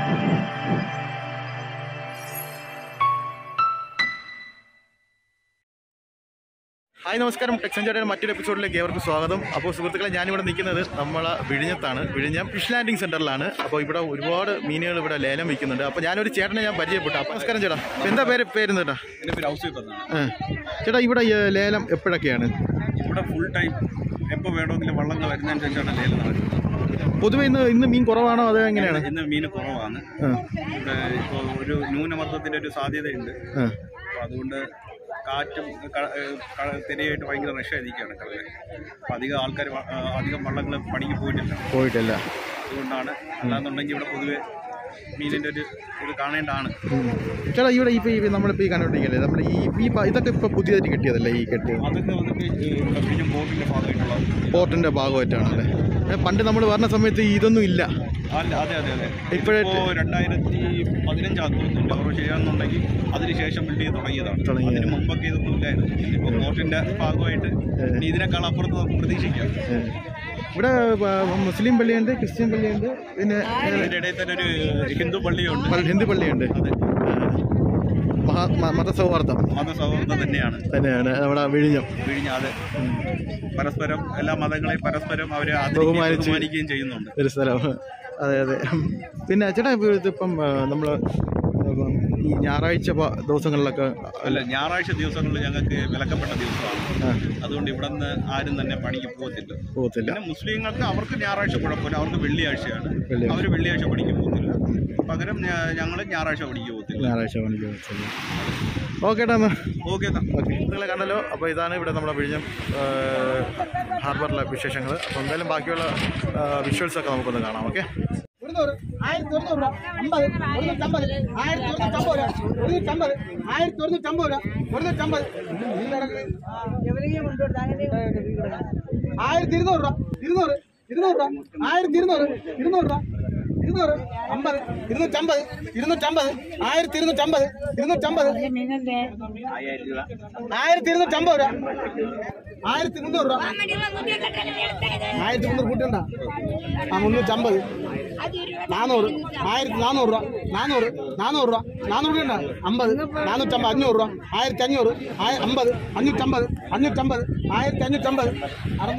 Hi നമസ്കാരം ടെക്സഞ്ചേട്ടയുടെ മറ്റൊരു എപ്പിസോഡിലേക്ക് ഏവർക്കും സ്വാഗതം അപ്പോൾ സുഹൃത്തുക്കളെ ഞാനിവിടെ നിൽക്കുന്നത് നമ്മളെ വിഴിഞ്ഞത്താണ് വിഴിഞ്ഞം ഫിഷ് ലാൻഡിംഗ് സെൻറ്ററിലാണ് അപ്പോൾ ഇവിടെ ഒരുപാട് മീനുകൾ ഇവിടെ ലേലം വിൽക്കുന്നുണ്ട് അപ്പോൾ ഞാനൊരു ചേട്ടനെ ഞാൻ പരിചയപ്പെട്ടു അപ്പോൾ നമസ്കാരം ചേട്ടാ എന്താ പേര് പേര് ചേട്ടാ എൻ്റെ പേര് ഹൗസ് കീപ്പറാണ് ആ. ചേട്ടാ ഇവിടെ ഈ ലേലം എപ്പോഴൊക്കെയാണ് ഇവിടെ ഫുൾ ടൈം എപ്പോൾ വേണമെങ്കിലും വള്ളങ്ങൾ വരുന്നതനുസരിച്ചാണ് ലേലം നടക്കുന്നത് പൊതുവെ ഇന്ന് ഇന്ന് മീൻ കുറവാണോ അതോ എങ്ങനെയാണ് ഇന്ന് മീൻ കുറവാണ് ആ, ഇവിടെ ഇപ്പോൾ ഒരു ന്യൂനമർദ്ദത്തിൻ്റെ ഒരു സാധ്യതയുണ്ട് ആ. അപ്പോൾ അതുകൊണ്ട് കാറ്റും ക- ഏഹ് ക- തിരയായിട്ട് ഭയങ്കര റഷായിരിക്കുകയാണ് കടലിൽ അപ്പോൾ അധികം ആൾക്കാർ അധികം വള്ളങ്ങൾ പണിക്ക് പോയിട്ടില്ല പോയിട്ടില്ല അതുകൊണ്ടാണ് അല്ലാന്നുണ്ടെങ്കിൽ ഇവിടെ പൊതുവെ മീനിൻ്റെ ഒരു ഇത് കാണേണ്ടതാണ് ഉം. ചേട്ടാ ഇവിടെ ഇപ്പോൾ ഈ നമ്മളിപ്പോൾ ഈ കണ്ടുപിടിക്കല്ലേ നമ്മുടെ ഈ ഈ പ- ഇതൊക്കെ ഇപ്പോൾ പുതിയതായിട്ട് കിട്ടിയതല്ലേ ഈ കെട്ട് അതൊക്കെ വന്നിട്ട് ഈ ഇവിടെ പിന്നെ ബോട്ടിൻ്റെ ഭാഗമായിട്ടുള്ള പോർട്ടിൻ്റെ ഭാഗമായിട്ടാണല്ലേ ഏ, പണ്ട് നമ്മൾ വരുന്ന സമയത്ത് ഇതൊന്നും ഇല്ല അല്ല അതെ അതെ അതെ ഇപ്പോഴേ- ഇപ്പോ രണ്ടായിരത്തി പതിനഞ്ചാന്ന് തോന്നുന്നു അവർ ചെയ്യാന്നുണ്ടെങ്കിൽ അതിനുശേഷം ബിൽഡ് ചെയ്ത് തുടങ്ങിയതാണ് തുടങ്ങിയത്. അതിന് മുമ്പൊക്കെ ഇതൊന്നും ഇല്ലായിരുന്നു ഇപ്പൊ കോർട്ടിന്റെ ഭാഗമായിട്ട് ഇനി ഇതിനേക്കാൾ അപ്പുറത്ത് നമുക്ക് പ്രതീക്ഷിക്കാം ഏ. ഇവിടെ ആ, മുസ്ലിം പള്ളിയുണ്ട് ക്രിസ്ത്യൻ പള്ളിയുണ്ട് പിന്നെ ഇതിന്റെ ഇടയിൽ തന്നെ ഒരു ഹിന്ദു പള്ളിയുണ്ട് പള്ളി- ഹിന്ദു പള്ളിയുണ്ട് അതെ മഹാ മ- മതസൗഹാർദ്ദം മതസൗഹൃദം തന്നെയാണ് തന്നെയാണ് നമ്മുടെ വിഴിഞ്ഞം വിഴിഞ്ഞാതെ പരസ്പരം എല്ലാ മതങ്ങളെയും പരസ്പരം അവരെ ആദരിക്കുകയും ബഹുമാനിച്ച് ബഹുമാനിക്കുകയും ചെയ്യുന്നുണ്ട് ഒരു സ്ഥലം അതെ അതെ പിന്നെ ചേട്ടാ ഇപ്പൊ ഇതിപ്പം നമ്മൾ ഈ ഞായറാഴ്ച പ- ദിവസങ്ങളിലൊക്കെ അല്ല ഞായറാഴ്ച ദിവസങ്ങളിൽ ഞങ്ങൾക്ക് വിലക്കപ്പെട്ട ദിവസമാണ് ആ, അതുകൊണ്ട് ഇവിടെ നിന്ന് ആരും തന്നെ പണിക്ക് പോകത്തില്ല പോകത്തില്ല പിന്നെ മുസ്ലിങ്ങൾക്ക് അവർക്ക് ഞായറാഴ്ച കുഴപ്പമില്ല അവർക്ക് വെള്ളിയാഴ്ചയാണ് വെള്ളിയാഴ്ച. അവർ വെള്ളിയാഴ്ച പണിക്ക് പോകത്തില്ല പകരം ഞങ്ങൾ ഞായറാഴ്ച പണിക്ക് പോകത്തില്ല ഞായറാഴ്ച പണിക്ക് പോകത്തില്ല ഓക്കെ ഏട്ടാ എന്നാ ഓക്കെ ഓക്കെ നിങ്ങൾ കണ്ടല്ലോ അപ്പോൾ ഇതാണ് ഇവിടെ നമ്മുടെ വിഴിഞ്ഞം ആ, ഹാർബറിലെ വിശേഷങ്ങൾ അപ്പോൾ എന്തായാലും ബാക്കിയുള്ള വിഷ്വൽസ് ഒക്കെ നമുക്കൊന്ന് കാണാം ഓക്കെ ഇരുന്നൂറ് ആയിരത്തി ഒരുന്നൂറ് രൂപ അമ്പത് ഒരുന്നൂറ്റമ്പത് ആയിരത്തി ഒരുന്നൂറ്റമ്പത് രൂപ ഒരുന്നൂറ്റമ്പത് ആയിരത്തി ഒരുന്നൂറ്റമ്പത് രൂപ ഒരുന്നൂറ്റമ്പത് ആയിരത്തി ഇരുന്നൂറ് രൂപ ഇരുന്നൂറ് ഇരുന്നൂറ് രൂപ ആയിരത്തി ഇരുന്നൂറ് ഇരുന്നൂറ് രൂപ ഇരുന്നൂറ് അമ്പത് ഇരുന്നൂറ്റമ്പത് ഇരുന്നൂറ്റമ്പത് ആയിരത്തി ഇരുന്നൂറ്റമ്പത് ഇരുന്നൂറ്റമ്പത് ആയിരത്തി ഇരുന്നൂറ്റമ്പത് രൂപ ആയിരത്തി മുന്നൂറ് രൂപ ആയിരത്തി മുന്നൂറ് കൂട്ടണ്ട ആ മുന്നൂറ്റമ്പത് നാനൂറ് ആയിരത്തി നാനൂറ് രൂപ നാനൂറ് നാനൂറ് രൂപ നാനൂറ് രൂപ അമ്പത് നാനൂറ്റമ്പത് അഞ്ഞൂറ് രൂപ ആയിരത്തി അഞ്ഞൂറ് ആയ- അമ്പത് അഞ്ഞൂറ്റമ്പത് അഞ്ഞൂറ്റമ്പത് ആയിരത്തി അഞ്ഞൂറ്റമ്പത് അറുന്നൂറ്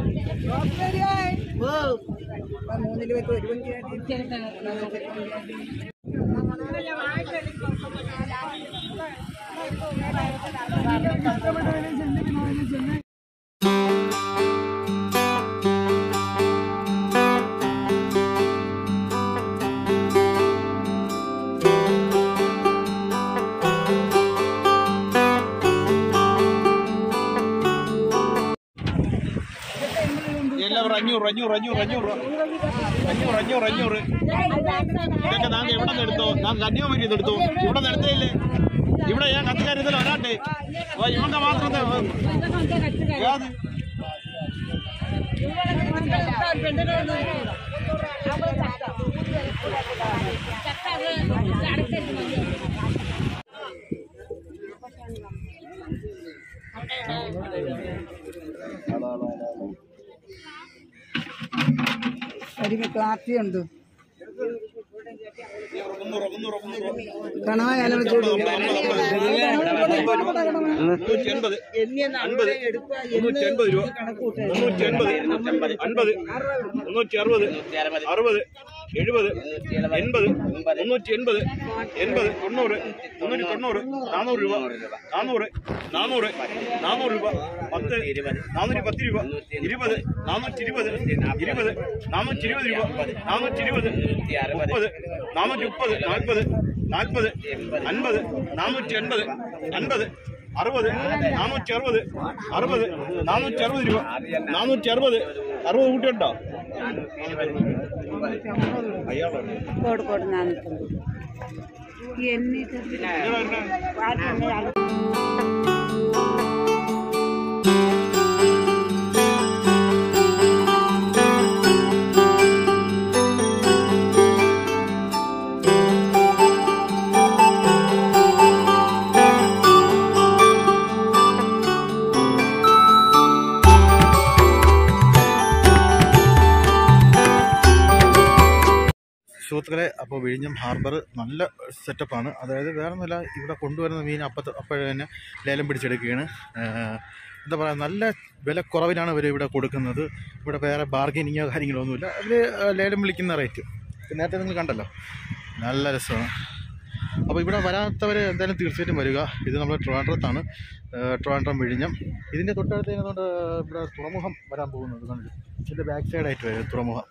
എല്ലാവരും അഞ്ഞൂറ് അഞ്ഞൂറ് അഞ്ഞൂറ് അഞ്ഞൂറ് അഞ്ഞൂറ് അഞ്ഞൂറ് അഞ്ഞൂറ് ഇതൊക്കെ നാങ്ക എവിടെ നിന്ന് എടുത്തോ നാം കന്യാകുമരി നിന്ന് എടുത്തു ഇവിടെ നിന്ന് എടുത്തില്ലേ ഇവിടെ ഞാൻ കത്തുകാര്യത്തിൽ ഒരാട്ടെ ഇവങ്ക മാത്രം യാത് ഒരു കാപ്പിയുണ്ട് മുന്നൂറ് മുന്നൂറ് മുന്നൂറ് കണവ കാലം മുന്നൂറ്റി എൺപത് അൻപത് മുന്നൂറ്റി എൺപത് രൂപ മുന്നൂറ്റി എൺപത് അൻപത് മുന്നൂറ്റി അറുപത് അറുപത് എഴുപത് എൺപത് മുന്നൂറ്റി എൺപത് എൺപത് തൊണ്ണൂറ് മുന്നൂറ്റി തൊണ്ണൂറ് നാനൂറ് രൂപ നാനൂറ് നാനൂറ് നാനൂറ് രൂപ പത്ത് നാനൂറ്റി പത്ത് രൂപ ഇരുപത് നാനൂറ്റി ഇരുപത് ഇരുപത് നാനൂറ്റി ഇരുപത് രൂപ നാനൂറ്റി ഇരുപത് മുപ്പത് നാനൂറ്റി മുപ്പത് നാൽപ്പത് നാൽപ്പത് അൻപത് നാനൂറ്റി എൺപത് അൻപത് അറുപത് നാനൂറ്റി അറുപത് അറുപത് നാനൂറ്റി അറുപത് രൂപ നാനൂറ്റി അറുപത് അറുപത് കൂട്ടിയുണ്ടോ അയാളാണ് കോട് കോട് നാനൂറ്റമ്പത് എന്നിട്ട് സുഹൃത്തുക്കളെ അപ്പോൾ വിഴിഞ്ഞം ഹാർബർ നല്ല സെറ്റപ്പാണ് അതായത് വേറെ ഒന്നുമില്ല ഇവിടെ കൊണ്ടുവരുന്ന മീൻ അപ്പത്ത് അപ്പോഴേ തന്നെ ലേലം പിടിച്ചെടുക്കുകയാണ് ഏഹ് എന്താ പറയുക നല്ല വില കുറവിനാണ് അവർ ഇവിടെ കൊടുക്കുന്നത് ഇവിടെ വേറെ ബാർഗനിങ്ങോ കാര്യങ്ങളോ ഒന്നുമില്ല അവർ ലേലം വിളിക്കുന്ന റേറ്റ് നേരത്തെ നിങ്ങൾ കണ്ടല്ലോ നല്ല രസമാണ് അപ്പോൾ ഇവിടെ വരാത്തവർ എന്തായാലും തീർച്ചയായിട്ടും വരിക ഇത് നമ്മുടെ ട്രിവാൻഡ്രത്താണ് ഏഹ് ട്രിവാൻഡ്രം വിഴിഞ്ഞം ഇതിൻ്റെ തൊട്ടടുത്ത് ചെയ്യുന്നതുകൊണ്ട് ഇവിടെ തുറമുഖം വരാൻ പോകുന്നത് കണ്ടു ഇതിൻ്റെ ബാക്ക് സൈഡായിട്ട് വരും തുറമുഖം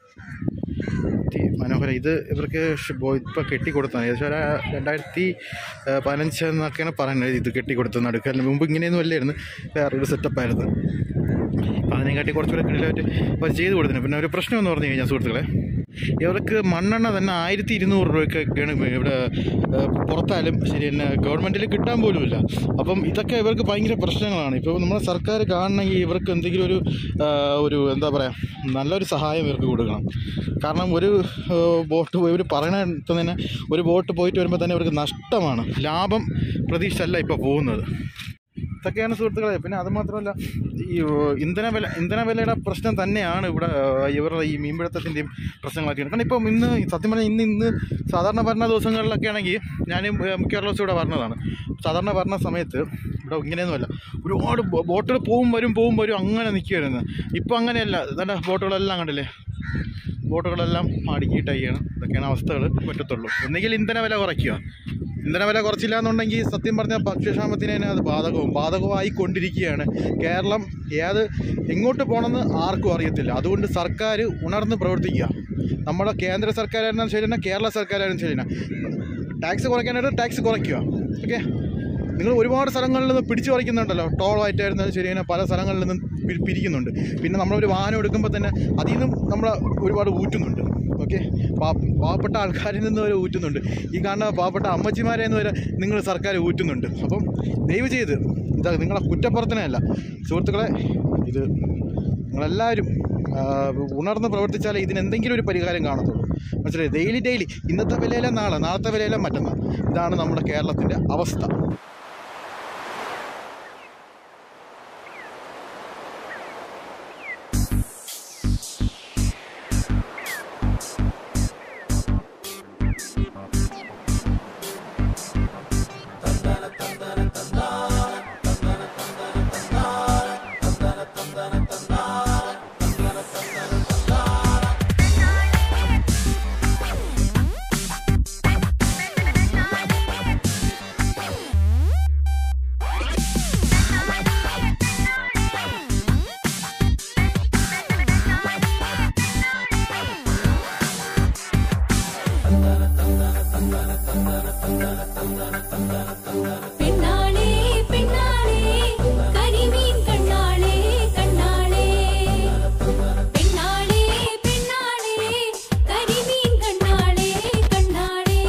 അതി മനോഹരം ഇത് ഇവർക്ക് ഇപ്പോൾ കെട്ടിക്കൊടുത്താണ് ഏകദേശം ഒരു രണ്ടായിരത്തി ഏഹ് പതിനഞ്ച് എന്നൊക്കെയാണ് പറയുന്നത് ഇത് കെട്ടിക്കൊടുത്തത് നടുക്കല്ല മുമ്പ് ഇങ്ങനെയൊന്നും അല്ലായിരുന്നു വേറൊരു സെറ്റപ്പായിരുന്നു അപ്പം അതിനെക്കാട്ടി കുറച്ചുകൂടെ കിടിലായിട്ട് അവർ ചെയ്ത് കൊടുത്തിട്ടുണ്ട് പിന്നെ ഒരു പ്രശ്നം എന്ന് പറഞ്ഞു കഴിഞ്ഞാൽ സുഹൃത്തുക്കളെ ഇവർക്ക് മണ്ണെണ്ണ തന്നെ ആയിരത്തി ഇരുന്നൂറ് രൂപയ്ക്കൊക്കെയാണ് ഇവിടെ ഏഹ്, പുറത്തായാലും ശരി തന്നെ ഗവൺമെൻറ്റിൽ കിട്ടാൻ പോലുമില്ല അപ്പം ഇതൊക്കെ ഇവർക്ക് ഭയങ്കര പ്രശ്നങ്ങളാണ് ഇപ്പോൾ നമ്മുടെ സർക്കാർ കാണണമെങ്കിൽ ഇവർക്ക് എന്തെങ്കിലും ഒരു ഏഹ്, ഒരു എന്താ പറയുക നല്ലൊരു സഹായം ഇവർക്ക് കൊടുക്കണം കാരണം ഒരു ഏഹ്, ബോട്ട് ഇവർ പറയണ തന്നെ ഒരു ബോട്ട് പോയിട്ട് വരുമ്പോൾ തന്നെ ഇവർക്ക് നഷ്ടമാണ് ലാഭം പ്രതീക്ഷയല്ല ഇപ്പോൾ പോകുന്നത് ഇതൊക്കെയാണ് സുഹൃത്തുക്കളെ പിന്നെ അത് മാത്രമല്ല ഈ ഏഹ്, ഇന്ധന വില ഇന്ധന വിലയുടെ പ്രശ്നം തന്നെയാണ് ഇവിടെ ഏഹ്, ഇവരുടെ ഈ മീൻപിടുത്തത്തിൻ്റെയും പ്രശ്നങ്ങളൊക്കെ കാരണം ഇപ്പം ഇന്ന് സത്യം പറഞ്ഞാൽ ഇന്ന് ഇന്ന് സാധാരണ ഭരണ ദിവസങ്ങളിലൊക്കെ ആണെങ്കിൽ ഞാൻ മിക്കവാറും ദിവസം ഇവിടെ പറഞ്ഞതാണ് സാധാരണ ഭരണ സമയത്ത് ഇവിടെ ഇങ്ങനെയൊന്നുമല്ല ഒരുപാട് ബോ- ബോട്ടുകൾ പോവും വരും പോവും വരും അങ്ങനെ നിൽക്കുമായിരുന്നു ഇപ്പം അങ്ങനെയല്ല ഇതന്നെ ബോട്ടുകളെല്ലാം കണ്ടില്ലേ ബോട്ടുകളെല്ലാം അടുക്കിയിട്ടൊക്കെയാണ് ഇതൊക്കെയാണ് അവസ്ഥകൾ പറ്റത്തുള്ളൂ ഒന്നുകിൽ ഇന്ധന വില കുറയ്ക്കുക ഇന്ധന വില കുറച്ചില്ല എന്നുണ്ടെങ്കിൽ സത്യം പറഞ്ഞാൽ ഭക്ഷ്യക്ഷാമത്തിന് തന്നെ അത് ബാധകവും ബാധകമായി കൊണ്ടിരിക്കുകയാണ് കേരളം ഏത് എങ്ങോട്ട് പോകണമെന്ന് ആർക്കും അറിയത്തില്ല അതുകൊണ്ട് സർക്കാർ ഉണർന്ന് പ്രവർത്തിക്കുക നമ്മുടെ കേന്ദ്ര സർക്കാരായിരുന്നാലും ശരി തന്നെ കേരള സർക്കാരായാലും ശരി തന്നെ ടാക്സ് കുറയ്ക്കാനായിട്ട് ടാക്സ് കുറയ്ക്കുക ഓക്കെ നിങ്ങൾ ഒരുപാട് സ്ഥലങ്ങളിൽ നിന്ന് പിടിച്ചു പറിക്കുന്നുണ്ടല്ലോ ടോളായിട്ടായിരുന്നാലും ശരി തന്നെ പല സ്ഥലങ്ങളിൽ നിന്നും പി- പിരിക്കുന്നുണ്ട് പിന്നെ നമ്മളൊരു വാഹനം എടുക്കുമ്പോൾ തന്നെ അതിൽ നിന്നും നമ്മൾ ഒരുപാട് ഊറ്റുന്നുണ്ട് ഓക്കെ പാവപ്പെട്ട ആൾക്കാരിൽ നിന്ന് വരെ ഊറ്റുന്നുണ്ട് ഈ കാണുന്ന പാവപ്പെട്ട അമ്മച്ചിമാരെ നിന്ന് വരെ നിങ്ങൾ സർക്കാർ ഊറ്റുന്നുണ്ട് അപ്പം ദയവ് ചെയ്ത് ഇത് നിങ്ങളെ കുറ്റപ്പുറത്തിനല്ല സുഹൃത്തുക്കളെ ഇത് നിങ്ങളെല്ലാവരും ആ, ഉണർന്ന് പ്രവർത്തിച്ചാലേ ഇതിന് എന്തെങ്കിലും ഒരു പരിഹാരം കാണത്തുള്ളൂ മനസ്സിലായി ഡെയിലി ഡെയിലി ഇന്നത്തെ വിലയിലെ നാളെ നാളത്തെ വിലയിലെ മറ്റന്നാൾ ഇതാണ് നമ്മുടെ കേരളത്തിൻ്റെ അവസ്ഥ പെണ്ണാളേ പെണ്ണാളേ കരിമീൻ കണ്ണാളേ കണ്ണാളേ പെണ്ണാളേ പെണ്ണാളേ കരിമീൻ കണ്ണാളേ കണ്ണാളേ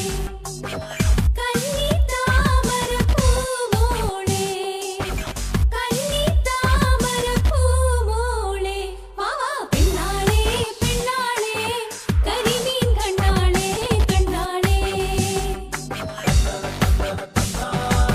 കന്നി താമര പൂമോളേ കന്നി താമര പൂമോളേ വാ വാ പെണ്ണാളേ പെണ്ണാളേ കരിമീൻ കണ്ണാളേ കണ്ണാളേ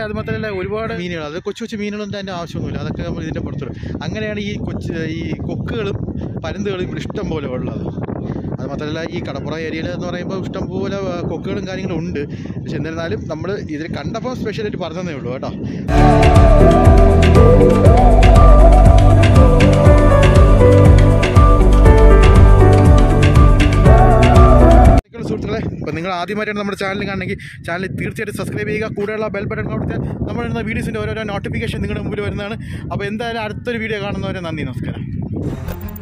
അത് മാത്രമല്ല ഒരുപാട് മീനുകൾ അത് കൊച്ചു കൊച്ചു മീനുകളൊന്നും അതിൻ്റെ ആവശ്യമൊന്നുമില്ല അതൊക്കെ നമ്മൾ ഇതിൻ്റെ പുറത്തുള്ളൂ അങ്ങനെയാണ് ഈ കൊച്ചു ഈ കൊക്കുകളും പരുന്തുകളും ഇവിടെ ഇഷ്ടം പോലെ ഉള്ളത് അത് മാത്രമല്ല ഈ കടപ്പുറം ഏരിയയിൽ എന്ന് പറയുമ്പോൾ ഇഷ്ടം പോലെ ആ, കൊക്കുകളും കാര്യങ്ങളും ഉണ്ട് പക്ഷെ എന്നിരുന്നാലും നമ്മൾ ഇതിൽ കണ്ടപ്പോൾ സ്പെഷ്യലായിട്ട് പറഞ്ഞതേ ഉള്ളൂ കേട്ടോ ഒരിക്കലും സുഹൃത്തുക്കളെ ഇപ്പം നിങ്ങൾ ആദ്യമായിട്ടാണ് നമ്മുടെ ചാനൽ കാണണമെങ്കിൽ ചാനൽ തീർച്ചയായിട്ടും സബ്സ്ക്രൈബ് ചെയ്യുക കൂടെയുള്ള ബെൽ ബട്ടൺ കൊടുത്താൽ നമ്മളിടുന്ന വീഡിയോസിൻ്റെ ഓരോരോ നോട്ടിഫിക്കേഷൻ നിങ്ങളുടെ മുമ്പിൽ വരുന്നതാണ് അപ്പോൾ എന്തായാലും അടുത്തൊരു വീഡിയോ കാണുന്നവരെ നന്ദി നമസ്കാരം